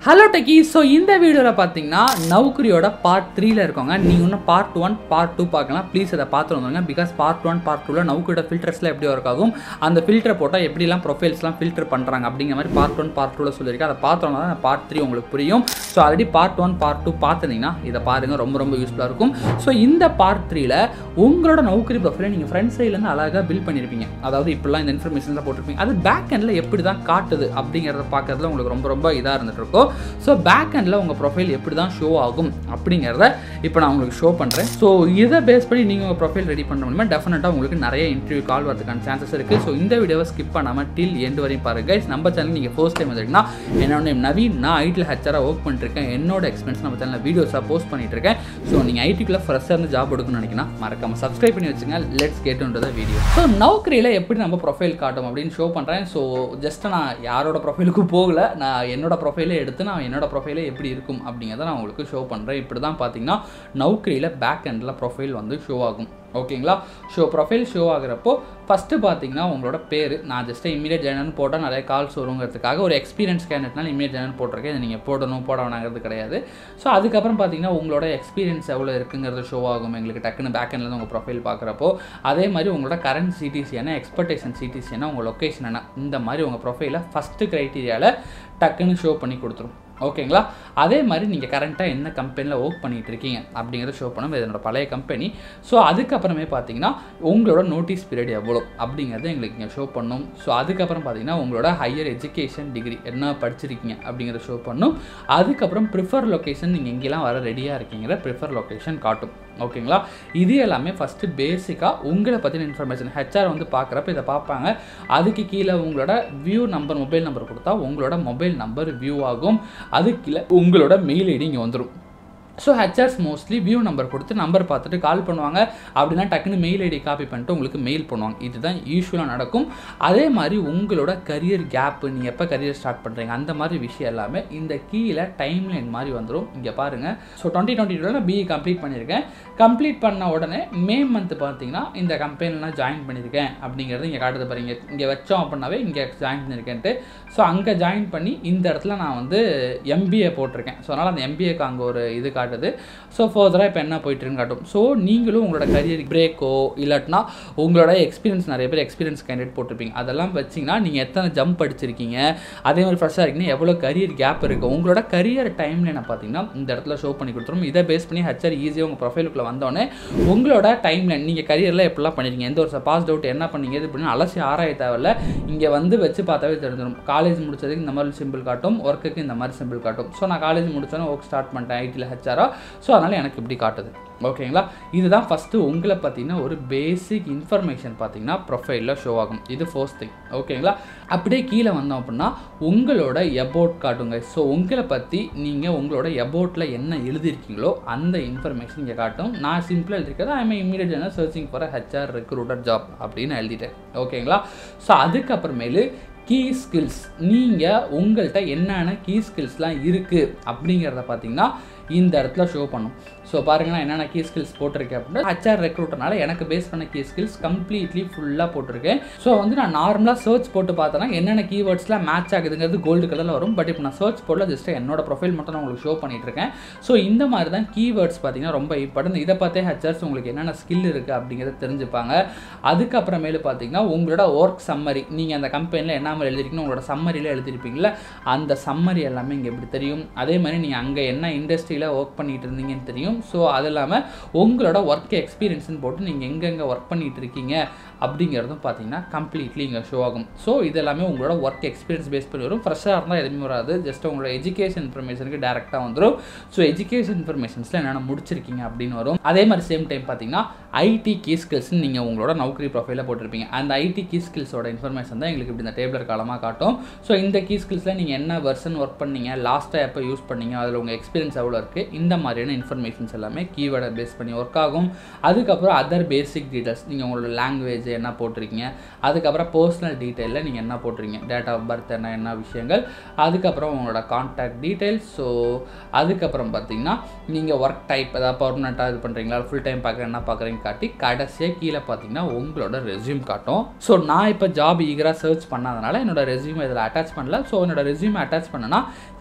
Hello techie so இந்த வீடியோவில் பார்த்தீங்கன்னா நவுக்கரியோட பார்ட் த்ரீல இருக்கோங்க நீங்கள் இன்னும் பார்ட் ஒன் பார்ட் டூ பார்க்கலாம் ப்ளீஸ் அதை பார்த்து வந்துருங்க பிகாஸ் பார்ட் ஒன் பார்ட் டூவில் நவுக்கரியோட ஃபில்டர்ஸில் எப்படி ஒர்க் ஆகும் அந்த ஃபில்டரை போட்டால் எப்படிலாம் ப்ரொஃபைல்ஸ்லாம் ஃபில்டர் பண்ணுறாங்க அப்படிங்கிற மாதிரி பார்ட் ஒன் பார்ட் டூவில் சொல்லியிருக்கேன் அதை பார்த்தோன்னா தான் பார்ட் த்ரீ உங்களுக்கு புரியும் so already part one part two பார்த்துருந்தீங்கன்னா இதை பாருங்கள் ரொம்ப ரொம்ப யூஸ்ஃபுல்லாக இருக்கும் ஸோ இந்த பார்ட் த்ரீல உங்களோட நவுக்கரி ப்ரொஃபைலை நீங்கள் ஃப்ரண்ட் சைட்லேருந்து அழகாக பில்ட் பண்ணியிருப்பீங்க அதாவது இப்படிலாம் இந்த இன்ஃபர்மேஷன்லாம் போட்டிருப்பீங்க அது பேக் எண்டில் எப்படி தான் காட்டுது அப்படிங்கிறத பார்க்கறதுல உங்களுக்கு ரொம்ப ரொம்ப இதாக இருந்துட்டு இருக்கும் ஸோ பேக் எண்டில் உங்கள் ப்ரொஃபைல் எப்படி தான் ஷோ ஆகும் அப்படிங்கிறத இப்போ நான் உங்களுக்கு ஷோ பண்ணுறேன் ஸோ இதை பேஸ் பண்ணி நீங்கள் உங்கள் ப்ரொஃபைல் ரெடி பண்ண முடியுமா டெஃபினட்டாக உங்களுக்கு நிறைய இன்டர்வியூ கால் வரதுக்கான சான்சஸ் இருக்குது ஸோ இந்த வீடியோவை ஸ்கிப் பண்ணாமல் டில் எண்டு வரையும் பாருங்க guys. நம்ம சேனல் நீங்கள் ஃபர்ஸ்ட் டைம் வந்திருக்கீங்கன்னா என்னோட நேம் நவீன் நான் ஐடியில் ஹச்சாராக ஒர்க் பண்ணிட்டுருக்கேன் என்னோட எக்ஸ்பீரியன்ஸ் நம்ம சேனலில் வீடியோஸாக போஸ்ட் பண்ணிட்டு இருக்கேன் ஸோ நீங்கள் ஐடிக்குள்ளே ஃப்ரெஷ்ஷாக இருந்து ஜாப் எடுக்கணும்னு நினைக்கினா மறக்காம சப்ஸ்கிரைப் பண்ணி வச்சுங்க let's get the video so நௌக்கரியில் எப்படி நம்ம ப்ரொஃபைல் காட்டும் அப்படின்னு ஷோ பண்ணுறேன் ஸோ ஜஸ்ட் நான் யாரோட ப்ரொஃபைலுக்கும் போகல நான் என்னோட ப்ரொஃபைலே எடுத்து நான் என்னோட ப்ரொஃபைலே எப்படி இருக்கும் அப்படிங்கிறத நான் உங்களுக்கு ஷோ பண்ணுறேன் இப்படி தான் பார்த்தீங்கன்னா நௌக்கரியில் பேக் எண்டில் ப்ரொஃபைல் வந்து ஷோ ஆகும் ஓகேங்களா ஷோ ப்ரொஃபைல் ஷோ ஆகுறப்போ ஃபஸ்ட்டு பார்த்தீங்கன்னா உங்களோட பேர் நான் ஜஸ்ட் இமீடியட் ஜெனரல் போட்டால் நிறைய கால்ஸ் வருங்கிறதுக்காக ஒரு எக்ஸ்பீரியன்ஸ் கேண்டிடேட்னால இமீடியட் ஜெனரல் போட்டிருக்கேன் இதை நீங்கள் போடணும் போட வேணாங்கிறது கிடையாது ஸோ அதுக்கப்புறம் பார்த்தீங்கன்னா உங்களோட எக்ஸ்பீரியன்ஸ் எவ்வளோ இருக்குங்கிறது ஷோ ஆகும் எங்களுக்கு டக்குன்னு பேக் எண்ட்லேருந்து உங்கள் ப்ரொஃபைல் பார்க்குறப்போ அதே மாதிரி உங்களோட கரண்ட் சிடிசி என்ன எக்ஸ்பெக்டேஷன் சிடிசி என்ன உங்கள் லொக்கேஷன் என்ன இந்த மாதிரி உங்கள் ப்ரொஃபைலை ஃபஸ்ட்டு க்ரைட்டீரியாவில் டக்குன்னு ஷோ பண்ணி கொடுத்துரும் ஓகேங்களா அதே மாதிரி நீங்கள் கரண்ட்டாக என்ன கம்பெனியில் ஒர்க் பண்ணிகிட்டு இருக்கீங்க அப்படிங்கிறத ஷோ பண்ணும் இது என்னோட பழைய கம்பெனி ஸோ அதுக்கப்புறமே பார்த்தீங்கன்னா உங்களோட நோட்டீஸ் பீரியட் எவ்வளோ அப்படிங்கிறத எங்களுக்கு இங்கே ஷோ பண்ணும் ஸோ அதுக்கப்புறம் பார்த்தீங்கன்னா உங்களோட ஹையர் எஜுகேஷன் டிகிரி என்ன படிச்சிருக்கீங்க அப்படிங்கிறத ஷோ பண்ணும் அதுக்கப்புறம் ப்ரிஃபர் லொக்கேஷன் நீங்கள் எங்கெல்லாம் வர ரெடியாக இருக்கீங்கிற ப்ரிஃபர் லொக்கேஷன் காட்டும் ஓகேங்களா இது எல்லாமே ஃபஸ்ட்டு பேசிக்காக உங்களை பற்றின இன்ஃபர்மேஷன் ஹெச்ஆர் வந்து பார்க்குறப்ப இதை பார்ப்பாங்க அதுக்கு கீழே உங்களோட வியூ நம்பர் மொபைல் நம்பர் கொடுத்தா உங்களோட மொபைல் நம்பர் வியூ ஆகும் அதுக்கு கீழே உங்களோட மெயில் ஐடி இங்கே வந்துடும் so HRs mostly view number கொடுத்து நம்பர் பார்த்துட்டு கால் பண்ணுவாங்க அப்படின்னா டக்குன்னு மெயில் ஐடி காப்பி பண்ணிட்டு உங்களுக்கு மெயில் பண்ணுவாங்க இதுதான் யூஸ்வலாக நடக்கும் அதே மாதிரி உங்களோட கரியர் கேப்பு நீங்கள் எப்போ கரியர் ஸ்டார்ட் பண்ணுறீங்க அந்த மாதிரி விஷயம் எல்லாமே இந்த கீழே டைம் லைன் மாதிரி வந்துடும் இங்கே பாருங்கள் ஸோ டுவெண்ட்டி டுவெண்ட்டி டூவில் நான் பிஇ கம்ப்ளீட் பண்ணியிருக்கேன் கம்ப்ளீட் பண்ண உடனே மே மந்த் பார்த்தீங்கன்னா இந்த கம்பெனியில் நான் ஜாயின் பண்ணியிருக்கேன் அப்படிங்கிறது இங்கே காட்டுது பாருங்க இங்கே வச்சோம் அப்படின்னாவே இங்கே ஜாயின் பண்ணியிருக்கேன்ட்டு ஸோ அங்கே ஜாயின் பண்ணி இந்த இடத்துல நான் வந்து எம்பிஏ போட்டிருக்கேன் ஸோ அதனால் அந்த எம்பிஏக்கு அங்கே ஒரு இது காட்டுது ஸோ ஃபர்தராக இப்போ என்ன போயிட்டுருன்னு காட்டும் ஸோ நீங்களும் உங்களோட கரியர் பிரேக்கோ இல்லாட்டினா உங்களோட எக்ஸ்பீரியன்ஸ் நிறைய பேர் எக்ஸ்பீரியன்ஸ் கேண்டிடேட் போட்டிருப்பீங்க அதெல்லாம் வச்சிங்கன்னா நீங்கள் எத்தனை ஜம்ப் அடிச்சிருக்கீங்க அதே மாதிரி ஃப்ரெஷ்ஷாக இருக்கீங்கன்னா எவ்வளோ கரியர் கேப் இருக்குது உங்களோட கரியர் டைம்லைனை பார்த்தீங்கன்னா இந்த இடத்துல ஷோ பண்ணி கொடுத்துரும் இதை பேஸ் பண்ணி ஹெச்ஆர் ஈஸியாக உங்கள் ப்ரொஃபைலுக்குள்ளே வந்தோடனே உங்களோட டைம்லைன் நீங்கள் கரியரில் எப்படிலாம் பண்ணிருக்கீங்க எந்த ஒரு பாஸ் அவுட் என்ன பண்ணீங்க இது அப்படின்னு அலசி ஆராய தேவையில்ல இங்கே வந்து வச்சு பார்த்தாவே தெரிஞ்சிடும் காலேஜ் முடிச்சதுக்கு இந்த மாதிரி சிம்பிள் காட்டும் ஒர்க்குக்கு இந்த மாதிரி சிம்பிள் காட்டும் ஸோ நான் காலேஜ் முடிச்சோன்னே ஒர்க் ஸ்டார்ட் பண்ணிட்டேன் ஐடியில் ஹெச்ஆரா ஸோ அதனால் எனக்கு இப்படி காட்டுது ஓகேங்களா இதுதான் ஃபஸ்ட்டு உங்களை பார்த்தீங்கன்னா ஒரு பேசிக் இன்ஃபர்மேஷன் பார்த்தீங்கன்னா ப்ரொஃபைலில் ஷோ ஆகும் இது ஃபர்ஸ்ட் திங் ஓகேங்களா அப்படியே கீழே வந்தோம் அப்படின்னா உங்களோட எபோட் காட்டுங்க ஸோ உங்களை பற்றி நீங்கள் உங்களோட எபோட்டில் என்ன எழுதியிருக்கீங்களோ அந்த இன்ஃபர்மேஷன் இங்கே காட்டும் நான் சிம்பிளாக எழுதிருக்கிறது I mean immediate searching for HR recruiter job அப்படின்னு எழுதிட்டேன் ஓகேங்களா ஸோ அதுக்கப்புறமேலு கீ ஸ்கில்ஸ் நீங்கள் உங்கள்கிட்ட என்னென்ன கீ ஸ்கில்ஸ்லாம் இருக்குது அப்படிங்கிறத பார்த்தீங்கன்னா இந்த இடத்துல ஷோ பண்ணும் ஸோ பாருங்க நான் என்னென்ன கீ ஸ்கில்ஸ் போட்டிருக்கேன் அப்படின்னா ஹச்ஆர் ரெக்ரூட்டர்னால எனக்கு பேஸ் பண்ண கீ ஸ்கில்ஸ் கம்ப்ளீட்லி ஃபுல்லாக போட்டிருக்கேன் ஸோ வந்து நான் நார்மலாக சர்ச் போட்டு பார்த்தேன்னா என்னென்ன கீவேர்ட்ஸ்லாம் மேட்ச் ஆகுதுங்கிறது கோல்டு கலரில் வரும் பட் இப்போ நான் சர்ச் போடல ஜஸ்ட் என்னோட ப்ரொஃபைல் மட்டும் நான் உங்களுக்கு ஷோ பண்ணிட்டு இருக்கேன் ஸோ இந்த மாதிரி தான் கீவேர்ட்ஸ் பார்த்தீங்கன்னா ரொம்ப இம்பார்ட்டன்ட் இதை பார்த்தே ஹச்ஆர்ஸ் உங்களுக்கு என்னென்ன ஸ்கில் இருக்குது அப்படிங்கிறத தெரிஞ்சுப்பாங்க அதுக்கப்புறமேலு பார்த்தீங்கன்னா உங்களோட ஒர்க் சம்மரி நீங்கள் அந்த கம்பெனியில் என்ன மாதிரி எழுதிருக்கீங்க உங்களோட சம்மரியில் எழுதிருப்பீங்களா அந்த சம்மரி எல்லாமே இங்கே எப்படி தெரியும் அதே மாதிரி நீங்கள் அங்கே என்ன இண்டஸ்ட்ரியில் ஒர்க் பண்ணிட்டு இருந்தீங்கன்னு தெரியும் ஸோ அது இல்லாமல் உங்களோட ஒர்க் எக்ஸ்பீரியன்ஸ்னு போட்டு நீங்கள் எங்கெங்கே ஒர்க் பண்ணிட்டு இருக்கீங்க அப்படிங்கிறதும் பார்த்தீங்கன்னா கம்ப்ளீட்லி இங்கே ஷோ ஆகும் ஸோ இது எல்லாமே உங்களோட ஒர்க் எக்ஸ்பீரியன்ஸ் பேஸ் பண்ணி வரும் ஃப்ரெஷ்ஷாக இருந்தால் எதுவுமே வராது ஜஸ்ட் உங்களோட எஜுகேஷன் இன்ஃபர்மேஷனுக்கு டேரெக்டாக வந்துடும் ஸோ எஜுகேஷன் இன்ஃபர்மேஷன்ஸில் என்னென்ன முடிச்சிருக்கீங்க அப்படின்னு வரும் அதே மாதிரி சேம் டைம் பார்த்தீங்கன்னா ஐடி கீ ஸ்கில்ஸ்னு நீங்கள் உங்களோட நௌக்கரி ப்ரொஃபைலில் போட்டிருப்பீங்க அந்த ஐடி கீ ஸ்கில்ஸோட இன்ஃபர்மேஷன் தான் எங்களுக்கு இப்படி இந்த டேபிளர் காலமாக காட்டும் ஸோ இந்த கீ ஸ்கில்ஸில் நீங்கள் என்ன வெர்ஷன் ஒர்க் பண்ணீங்க லாஸ்ட்டாக எப்போ யூஸ் பண்ணீங்க அதில் உங்கள் எக்ஸ்பீரியன்ஸ் எவ்வளோ இருக்குது இந்த மாதிரியான இன்ஃபர்மேஷன்ஸ் எல்லாமே கீவேர்டை பேஸ் பண்ணி ஒர்க் ஆகும் அதுக்கப்புறம் அதர் பேசிக் டீட்டெயில்ஸ் நீங்கள் உங்களோட லாங்குவேஜ் என்ன போட்டிருக்கீங்க அதுக்கப்புறம் பர்சனல் டீட்டெயிலில் நீங்கள் என்ன போட்டிருக்கீங்க டேட் ஆஃப் பர்த் என்ன என்ன விஷயங்கள் அதுக்கப்புறம் உங்களோட கான்டாக்ட் டீட்டெயில்ஸ் ஸோ அதுக்கப்புறம் பார்த்தீங்கன்னா நீங்கள் ஒர்க் டைப் ஏதாவது பர்மனெண்ட்டாக இது பண்ணுறீங்களா ஃபுல் டைம் பார்க்குற என்ன பார்க்குறீங்க காட்டி கடைசியாக கீழே பார்த்தீங்கன்னா உங்களோட ரெஸ்யூம் காட்டும் ஸோ நான் இப்போ ஜாப் ஈகராக சர்ச் பண்ணாதனால என்னோட ரெஸ்யூம் இதில் அட்டாச் பண்ணல ஸோ என்னோட ரெஸ்யூம் அட்டாச் பண்ணனா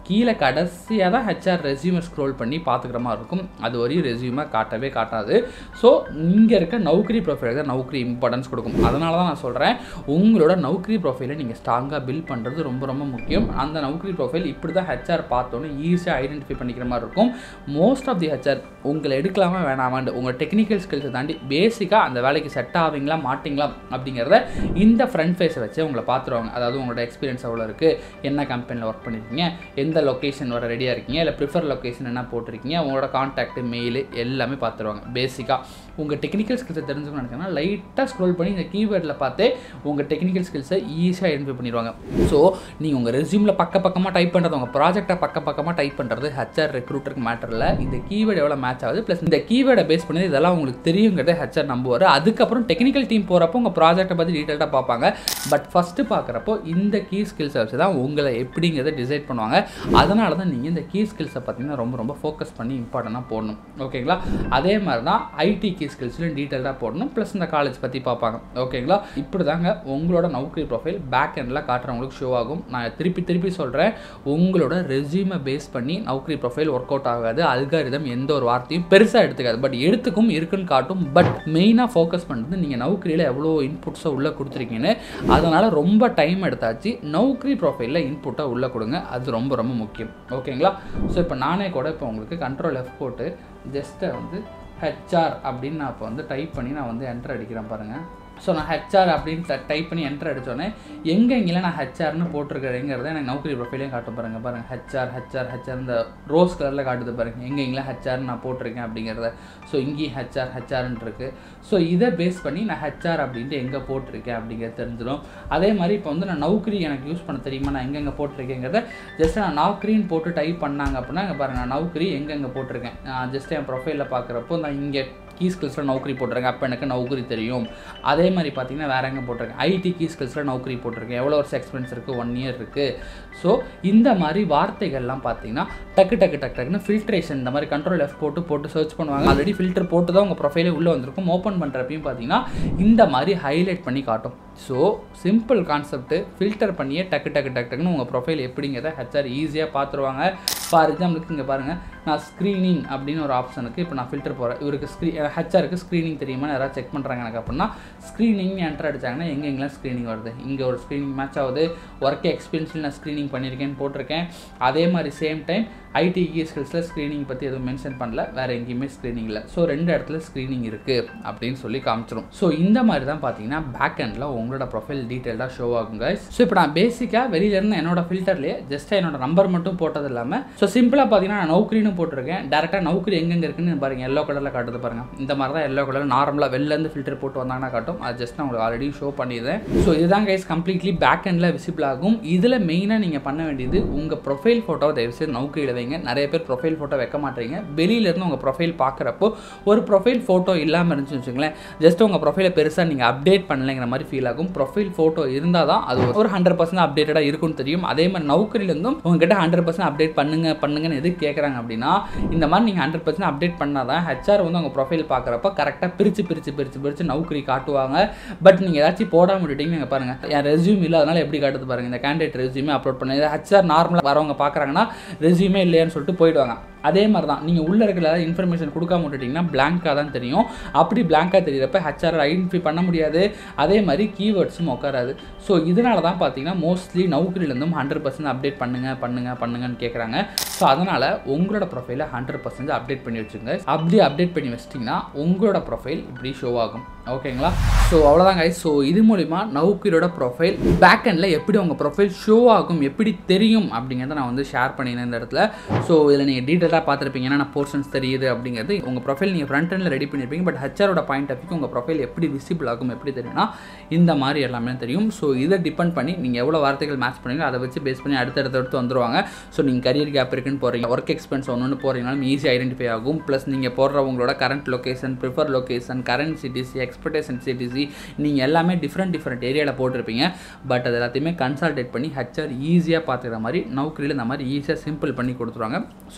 கீழே கடைசியாக தான் ஹெச்ஆர் ரெசியூமை ஸ்க்ரோல் பண்ணி பார்த்துக்கிற மாதிரி இருக்கும் அது வரையும் ரெசியூமை காட்டவே காட்டாது ஸோ இங்கே இருக்க நௌக்கரி ப்ரொஃபைல் தான் நௌக்கரி இம்பார்ட்டன்ஸ் கொடுக்கும் அதனால தான் நான் சொல்கிறேன் உங்களோட நௌக்கரி ப்ரொஃபைலை நீங்கள் ஸ்ட்ராங்காக பில்ட் பண்ணுறது ரொம்ப ரொம்ப முக்கியம் அந்த நௌக்கரி ப்ரொஃபைல் இப்படி தான் ஹெச்ஆர் பார்த்தோன்னே ஈஸியாக ஐடென்டிஃபை பண்ணிக்கிற மாதிரி இருக்கும் மோஸ்ட் ஆஃப் தி ஹெச்ஆர் உங்களை எடுக்கலாமா வேணாமான்னு உங்கள் டெக்னிக்கல் ஸ்கில்ஸை தாண்டி பேசிக்காக அந்த வேலைக்கு செட் ஆவீங்களா மாட்டிங்களா அப்படிங்கிறத இந்த ஃப்ரண்ட் ஃபேஸை வச்சு உங்களை பார்த்துருவாங்க அதாவது உங்களோட எக்ஸ்பீரியன்ஸ் எவ்வளோ இருக்குது என்ன கம்பெனியில் ஒர்க் பண்ணியிருக்கீங்க எந்த லொக்கேஷன் வர ரெடியாக இருக்கீங்க இல்லை ப்ரிஃபர் லொக்கேஷன் என்ன போட்டிருக்கீங்க உங்களோட கான்டாக்ட் மெயில் எல்லாமே பார்த்துருவாங்க பேசிக்காக உங்கள் டெக்னிக்கல் ஸ்கில்ஸை தெரிஞ்சுக்கணும்னு நினைச்சீங்கன்னா லைட்டாக ஸ்க்ரோல் பண்ணி இந்த கீவேர்டில் பார்த்தே உங்கள் டெக்னிக்கல் ஸ்கில்ஸை ஈஸியாக ஐடென்டிஃபை பண்ணிடுவாங்க ஸோ நீங்கள் உங்கள் ரெஸ்யூமில் பக்க பக்கமாக டைப் பண்ணுறது உங்கள் ப்ராஜெக்டை பக்க பக்கமாக டைப் பண்ணுறது ஹெச்ஆர் ரெக்ரூட்டருக்கு மேட்டரில் இந்த கீவேர்டு எவ்வளோ மேட்ச் ஆகுது ப்ளஸ் இந்த கீவேர்டை பேஸ் பண்ணி இதெல்லாம் உங்களுக்கு தெரியுங்கிறத ஹெச்ஆர் நம்புவார் அதுக்கப்புறம் டெக்னிக்கல் டீம் போகிறப்போ உங்கள் ப்ராஜெக்ட்டை பற்றி டீட்டெயிலாக பார்ப்பாங்க பட் ஃபஸ்ட்டு பார்க்குறப்போ இந்த கீ ஸ்கில்ஸை வச்சு தான் உங்களை எப்படிங்கிறத டிசைட் பண்ணுவாங்க அதனால தான் நீங்கள் இந்த கீ ஸ்கில்ஸை பார்த்தீங்கன்னா ரொம்ப ரொம்ப ஃபோக்கஸ் பண்ணி இம்பார்ட்டண்ட்டாக போடணும் ஓகேங்களா அதே மாதிரி தான் ஐடி கீ ஸ்கில்ஸ்லையும் டீட்டெயிலாக போடணும் ப்ளஸ் இந்த காலேஜ் பற்றி பார்ப்பாங்க ஓகேங்களா இப்படி தாங்க உங்களோட நௌக்கரி ப்ரொஃபைல் பேக் எண்டில் காட்டுறவங்களுக்கு ஷோ ஆகும் நான் திருப்பி திருப்பி சொல்கிறேன் உங்களோட ரெஸ்யூமை பேஸ் பண்ணி நௌக்கரி ப்ரொஃபைல் ஒர்க் அவுட் ஆகாது அல்காரிதம் எந்த ஒரு வார்த்தையும் பெருசாக எடுத்துக்காது பட் எடுத்துக்கும் இருக்குன்னு காட்டும் பட் மெயினாக ஃபோக்கஸ் பண்ணுறது நீங்கள் நௌக்கரியில் எவ்வளோ இன்புட்ஸை உள்ளே கொடுத்துருக்கீங்கன்னு அதனால் ரொம்ப டைம் எடுத்தாச்சு நௌக்கரி ப்ரொஃபைலில் இன்புட்டை உள்ளே கொடுங்க அது ரொம்ப ரொம்ப முக்கியம் ஓகேங்களா ஸோ இப்போ நானே கூட இப்போ உங்களுக்கு கண்ட்ரோல் எஃப் போட்டு ஜஸ்ட்டை வந்து ஹெச்ஆர் அப்படின்னு நான் இப்போ வந்து டைப் பண்ணி நான் வந்து என்டர் அடிக்கிறேன் பாருங்கள் ஸோ நான் ஹெச்ஆர் அப்படின்னு டைப் பண்ணி என்டர் அடித்தோடனே எங்கே எங்கெல்லாம் நான் ஹெச்ஆர்னு போட்டிருக்கிறேங்கிறத எனக்கு நௌக்கரி ப்ரொஃபைலையும் காட்டும் பாருங்க பாருங்கள் ஹெச்ஆர் ஹெச்ஆர் ஹெச்ஆர் இந்த ரோஸ் கலரில் காட்டுது பாருங்கள் எங்கே எங்கெல்லாம் ஹெச்ஆர்னு நான் போட்டிருக்கேன் அப்படிங்கிறத ஸோ இங்கேயும் ஹெச்ஆர் ஹெச்ஆர்னு இருக்குது ஸோ இதை பேஸ் பண்ணி நான் ஹெச்ஆர் அப்படின்ட்டு எங்கே போட்டிருக்கேன் அப்படிங்கிறது தெரிஞ்சிடும் அதே மாதிரி இப்போ வந்து நான் நௌக்கரி எனக்கு யூஸ் பண்ண தெரியுமா நான் எங்கெங்கே போட்டிருக்கேங்கிறத ஜஸ்ட் நான் நௌக்கரின்னு போட்டு டைப் பண்ணாங்க அப்படின்னா இங்கே பாருங்கள் நான் நௌக்கரி எங்கெங்கே போட்டிருக்கேன் ஜஸ்ட் என் ப்ரொஃபைலில் பார்க்குறப்போ நான் இங்கே கீ ஸ்கில்ஸில் நௌக்கரி போட்டிருக்கேன் அப்போ எனக்கு நௌக்கரி தெரியும் அதே மாதிரி பார்த்தீங்கன்னா வேற எங்கே போட்டிருக்கேன் ஐடி கீ ஸ்கில்ஸில் நௌக்கரி போட்டிருக்கேன் எவ்வளோ வருஷம் எக்ஸ்பீரியன்ஸ் இருக்குது ஒன் இயர் இருக்குது ஸோ இந்த மாதிரி வார்த்தைகள்லாம் பார்த்தீங்கன்னா டக்கு டக்கு டக்கு டக்குன்னு ஃபில்ட்ரேஷன் இந்த மாதிரி கண்ட்ரோல் எஃப் போட்டு போட்டு சர்ச் பண்ணுவாங்க ஆல்ரெடி ஃபில்டர் போட்டு தான் உங்கள் ப்ரொஃபைலே உள்ளே வந்திருக்கும் ஓப்பன் பண்ணுறப்பையும் பார்த்தீங்கன்னா இந்த மாதிரி ஹைலைட் பண்ணி காட்டும் ஸோ சிம்பிள் கான்செப்ட் ஃபில்டர் பண்ணியே டக்கு டக்கு டக்கு டக்குன்னு உங்கள் ப்ரொஃபைல் எப்படிங்கிறத ஹெச்ஆர் ஈஸியாக பார்த்துருவாங்க ஃபார் எக்ஸாம்பிளுக்கு இங்கே பாருங்கள் நான் ஸ்க்ரீனிங் அப்படின்னு ஒரு ஆப்ஷனுக்கு இப்போ நான் ஃபில்டர் போகிறேன் இவருக்கு ஸ்க்ரீ ஹெச்ஆருக்கு ஸ்க்ரீனிங் தெரியுமா யாராவது செக் பண்ணுறாங்க எனக்கு அப்படின்னா ஸ்க்ரீனிங் என்டர் அடிச்சாங்கன்னா எங்கே எங்கெல்லாம் ஸ்க்ரீனிங் வருது இங்கே ஒரு ஸ்க்ரீனிங் மேட்ச் ஆகுது ஒர்க் எக்ஸ்பீரியன்ஸில் நான் ஸ்க்ரீனிங் பண்ணியிருக்கேன்னு போட்டிருக்கேன் அதே மாதிரி சேம் டைம் ஐடி ஸ்கில்ஸில் ஸ்க்ரீனிங் பற்றி எதுவும் மென்ஷன் பண்ணல வேறு எங்கேயுமே ஸ்க்ரீனிங் இல்லை ஸோ ரெண்டு இடத்துல ஸ்க்ரீனிங் இருக்குது அப்படின்னு சொல்லி காமிச்சிடும் ஸோ இந்த மாதிரி தான் பார்த்தீங்கன்னா பேக் எண்டில் உங்களோட ப்ரொஃபைல் டீட்டெயிலாக ஷோ ஆகும் guys ஸோ இப்போ நான் பேசிக்காக வெளியிலேருந்து என்னோட ஃபில்டர்லேயே ஜஸ்ட் என்னோட நம்பர் மட்டும் போட்டது இல்லாமல் ஸோ சிம்பிளாக பார்த்தீங்கன்னா நான் நௌக்கரின்னு போட்டிருக்கேன் டேரெக்டாக நௌக்கரி எங்கெங்கே இருக்குன்னு பாருங்கள் எல்லோ கலரில் காட்டுது பாருங்கள் இந்த மாதிரி தான் எல்லோ கலர் நார்மலாக வெளிலேருந்து ஃபில்டர் போட்டு வந்தாங்கன்னா காட்டும் அது ஜஸ்ட் நான் உங்களுக்கு ஆல்ரெடி ஷோ பண்ணிடுறேன் ஸோ இதுதான் கைஸ் கம்ப்ளீட்லி பேக் எண்டில் விசிபிள் ஆகும் இதில் மெயினாக நீங்கள் பண்ண வேண்டியது உங்கள் ப்ரொஃபைல் ஃபோட்டோ தயவுசெய்து நௌக்கரியில் வைங்க நிறைய பேர் ப்ரொஃபைல் ஃபோட்டோ வைக்க மாட்டீங்க வெளியிலேருந்து உங்கள் ப்ரொஃபைல் பார்க்குறப்போ ஒரு ப்ரொஃபைல் ஃபோட்டோ இல்லாமல் இருந்துச்சு வச்சுங்களேன் ஜஸ்ட் உங்கள் ப்ரொஃபைலை பெருசாக நீங்கள் அப்டேட் பண்ணலைங்கிற மாதிரி ஃபீல் ஆகும் ப்ரொஃபைல் ஃபோட்டோ இருந்தால் தான் அது ஒரு ஹண்ட்ரட் பர்சன்ட் அப்டேட்டடாக இருக்கும்னு தெரியும் அதே மாதிரி நௌக்கரிலேருந்தும் உங்ககிட்ட ஹண்ட்ரட் பர்சன்ட் அப்டேட் பண்ணுங்க பண்ணுங்கன்னு எது கேட்குறாங்க அப்படின்னா இந்த மாதிரி நீங்கள் ஹண்ட்ரட் பர்சன்ட் அப்டேட் பண்ணால் தான் ஹெச்ஆர் வந்து உங்கள் ப்ரொஃபைல் பார்க்குறப்ப கரெக்டாக பிரித்து பிரித்து பிரித்து பிரித்து நௌக்கரி காட்டுவாங்க பட் நீங்கள் ஏதாச்சும் போடாமல் விட்டுட்டீங்க பாருங்கள் என் ரெஸ்யூம் இல்லை அதனால் எப்படி காட்டுது பாருங்கள் இந்த கேண்டிடேட் ரெஸ்யூமே அப்லோட் பண்ணி ஹெச்ஆர் நார்மலாக வரவங்க பார்க்குறாங்கன்னா ரெஸ்யூமே இல்லையான்னு சொல்லிட்டு போயிடுவாங்க அதே மாதிரி தான் நீங்கள் உள்ளே இருக்கிற ஏதாவது இன்ஃபர்மேஷன் கொடுக்காம விட்டுட்டிங்கன்னா பிளாங்காக தான் தெரியும் அப்படி பிளாங்காக தெரியிறப்ப ஹெச்ஆர் ஐடென்டிஃபை பண்ண முடியாது அதே மாதிரி கீவேர்ட்ஸும் உட்காராது ஸோ இதனால தான் பார்த்தீங்கன்னா மோஸ்ட்லி நௌக்கரிலேருந்தும் ஹண்ட்ரட் பர்சன்ட் அப்டேட் பண்ணுங்க பண்ணுங்க பண்ணுங்கன்னு கேட்குறாங்க ஸோ அதனால் உங்களோட ப்ரொஃபைலை ஹண்ட்ரட் பர்சன்ட் அப்டேட் பண்ணி வச்சுங்க அப்படி அப்டேட் பண்ணி வச்சிட்டிங்கன்னா உங்களோட ப்ரொஃபைல் இப்படி ஷோ ஆகும் ஓகேங்களா ஸோ அவ்வளோதான் guys ஸோ இது மூலிமா நௌக்கரியோட ப்ரொஃபைல் பேக் எண்டில் எப்படி உங்கள் ப்ரொஃபைல் ஷோ ஆகும் எப்படி தெரியும் அப்படிங்கிறத நான் வந்து ஷேர் பண்ணினேன் இந்த இடத்துல ஸோ இதில் நீங்கள் டீட்டெயிலாக பார்த்துருப்பீங்க என்னென்ன போர்ஷன்ஸ் தெரியுது அப்படிங்கிறது உங்கள் ப்ரொஃபைல் நீங்கள் ஃப்ரண்ட் எண்டில் ரெடி பண்ணியிருப்பீங்க பட் ஹெச்ஆரோட பாயிண்ட் ஆஃப் வியூ உங்கள் ப்ரொஃபைல் எப்படி விசிபிள் ஆகும் எப்படி தெரியும்னா இந்த மாதிரி எல்லாமே தெரியும் ஸோ இதை டிபெண்ட் பண்ணி நீங்கள் எவ்வளோ வார்த்தைகள் மேட்ச் பண்ணுவீங்க அதை வச்சு பேஸ் பண்ணி அடுத்தடுத்து அடுத்து வந்துருவாங்க ஸோ நீங்கள் கரியர் கேப் இருக்குன்னு போகிறீங்க ஒர்க் எக்ஸ்பென்ஸ் ஒன்று போகிறீங்கனாலும் ஈஸி ஐடென்டிஃபை ஆகும் ப்ளஸ் நீங்கள் போடுற உங்களோட current location prefer location current CTC expectation CTC நீங்கள் எல்லாமே டிஃப்ரெண்ட் டிஃப்ரெண்ட் ஏரியாவில் போட்டிருப்பீங்க பட் அது எல்லாத்தையுமே கன்சல்டேட் பண்ணி ஹெச்ஆர் ஈஸியாக பார்த்துக்கிற மாதிரி நௌக்கரியில் இந்த மாதிரி ஈஸியாக சிம்பிள் பண்ணி கொடுத்துருவாங்க ஸோ மோஸ்ட்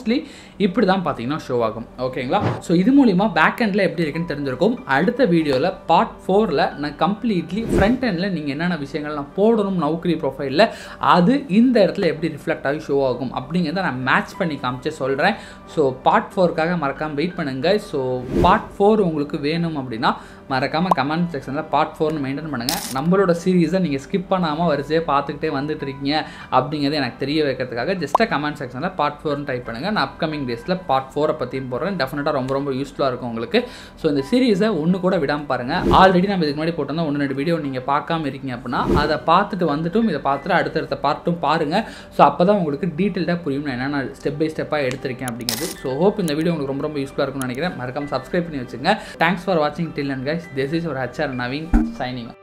மோஸ்ட்லி இப்படி தான் பார்த்தீங்கன்னா ஷோ ஆகும் ஓகேங்களா ஸோ இது மூலிமா பேக் எண்டில் எப்படி இருக்குன்னு தெரிஞ்சிருக்கும் அடுத்த வீடியோவில் பார்ட் ஃபோரில் நான் கம்ப்ளீட்லி ஃப்ரண்ட் எண்டில் நீங்கள் என்னென்ன விஷயங்கள் நான் போடணும் நௌக்கரி ப்ரொஃபைலில் அது இந்த இடத்துல எப்படி ரிஃப்ளெக்ட் ஆகி ஷோ ஆகும் அப்படிங்கிறத நான் மேட்ச் பண்ணி காமிச்சு சொல்கிறேன் ஸோ பார்ட் ஃபோருக்காக மறக்காமல் வெயிட் பண்ணுங்கள் ஸோ பார்ட் ஃபோர் உங்களுக்கு வேணும் அப்படின்னா மறக்காமல் கமெண்ட் செக்ஷனில் பார்ட் ஃபோர்னு மெயின்டைன் பண்ணுங்கள் நம்மளோட சீரீஸை நீங்கள் ஸ்கிப் பண்ணாமல் வரிசையாக பார்த்துக்கிட்டே வந்துட்டு இருக்கீங்க அப்படிங்கிறது எனக்கு தெரிய வைக்கிறதுக்காக ஜஸ்ட்டாக கமெண்ட் செக்ஷனில் பார்ட் ஃபோர்னு டைப் பண்ணுங்கள் நான் அப்கமிங் டேஸில் பார்ட் ஃபோரை பற்றியும் போடுறேன் டெஃபினட்டாக ரொம்ப ரொம்ப யூஸ்ஃபுல்லாக இருக்கும் உங்களுக்கு ஸோ இந்த சீரீஸை ஒன்று கூட விடாமல் பாருங்கள் ஆல்ரெடி நம்ம இதுக்கு முன்னாடி போட்டிருந்தோம் ஒன்று ரெண்டு வீடியோ நீங்கள் பார்க்காம இருக்கீங்க அப்படின்னா அதை பார்த்துட்டு வந்துட்டும் இதை பார்த்துட்டு அடுத்தடுத்த பார்ட்டும் பாருங்கள் ஸோ அப்போ தான் உங்களுக்கு டீட்டெயில்டாக புரியும் நான் என்னென்ன ஸ்டெப் பை ஸ்டெப்பாக எடுத்திருக்கேன் அப்படிங்கிறது ஸோ ஹோப் இந்த வீடியோ உங்களுக்கு ரொம்ப ரொம்ப யூஸ்ஃபுல்லாக இருக்கும்னு நினைக்கிறேன் மறக்காம சப்ஸ்கிரைப் பண்ணி வச்சுங்க தேங்க்ஸ் ஃபார் வாட்சிங் till and guys this is ஒரு ஹச்ஆர் நவீன் சைனிங்